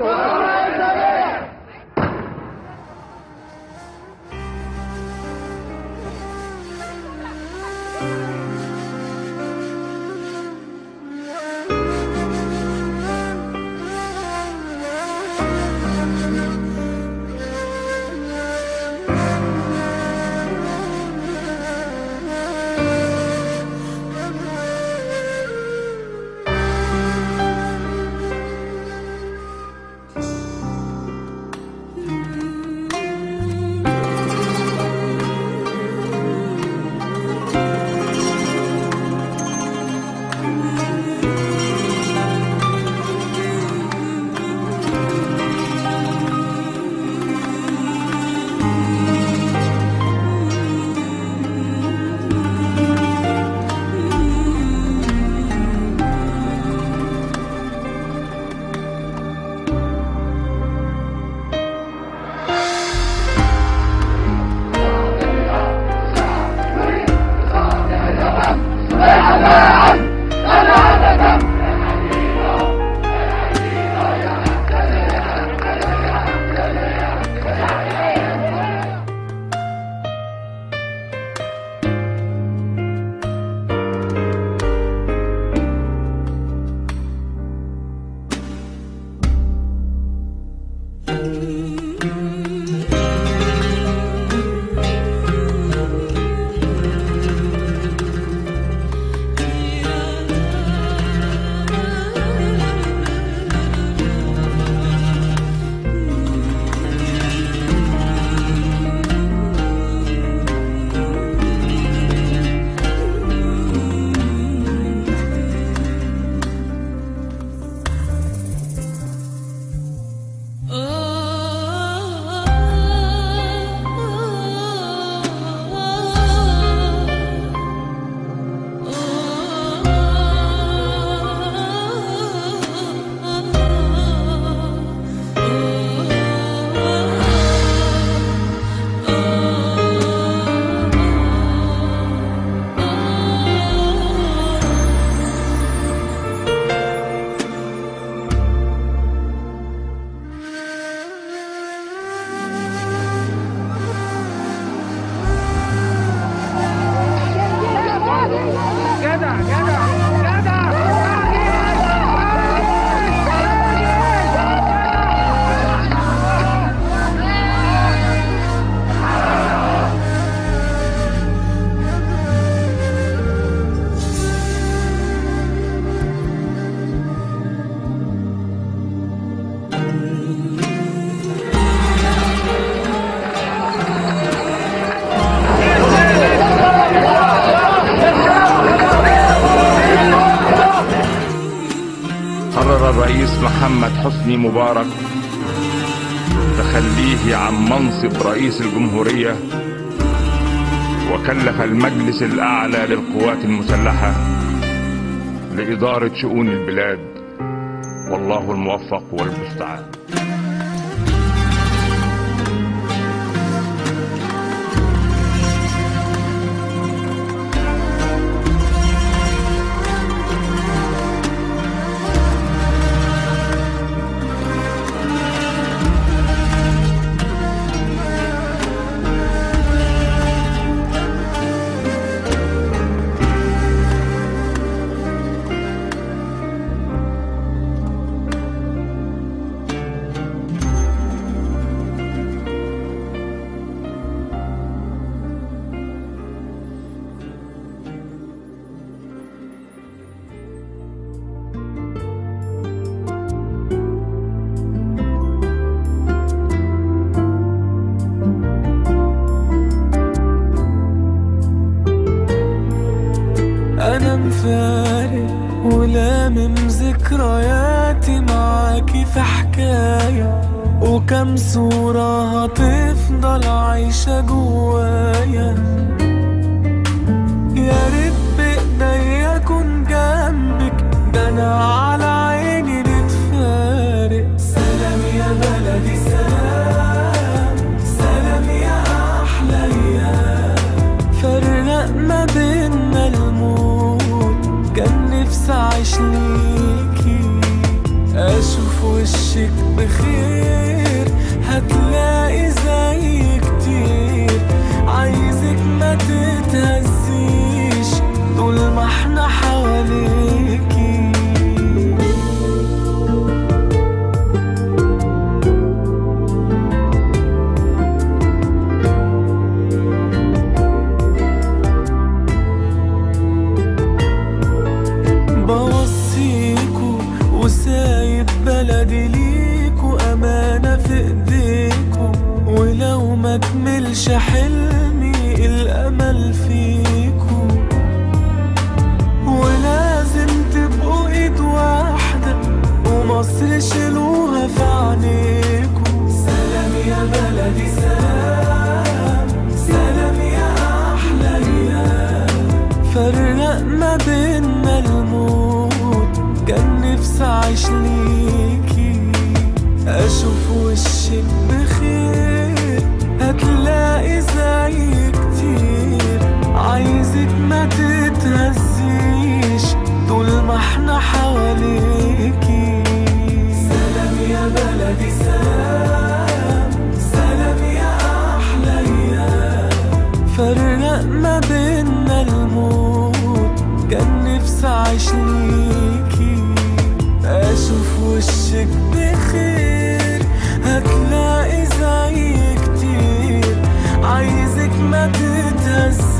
قرر الرئيس محمد حسني مبارك تخليه عن منصب رئيس الجمهورية وكلف المجلس الأعلى للقوات المسلحة لإدارة شؤون البلاد والله الموفق والمستعان أنا مفارق ولامم ذكرياتي معاكي في حكاية وكم صورة هتفضل عايشة جوايا يا ريت بإيديا أكون جنبك ده أنا على عيني نتفارق سلام يا بلدي سلام سلام يا أحلى أيام فرق ما بينا الموت كان نفسي أعيش ليكي أشوف اشوف وشك بخير هتلاقي زي كتير عايزك ما تتهزيش طول ما احنا حواليكي بوصيكوا وسايب بلدي ليكوا أمانة في إيديكوا ولو ما كملش حلمي الأمل فيكوا ولازم تبقوا إيد واحدة ومصر شيلوها في عينيكوا سلام يا بلدي سلام سلام يا أحلى أيام فرق ما بينا الموت كان نفسي أعيش ليكي أشوف وشك بخير هتلاقي زي كتير عايزك ما تتهزيش طول ما احنا حواليكي سلام يا بلدي سلام سلام يا أحلى أيام فرق ما بينا الموت كان نفسي أعيش ليكي أشوف وشك بخير هتلاقي زي كتير عايزك ما تتهز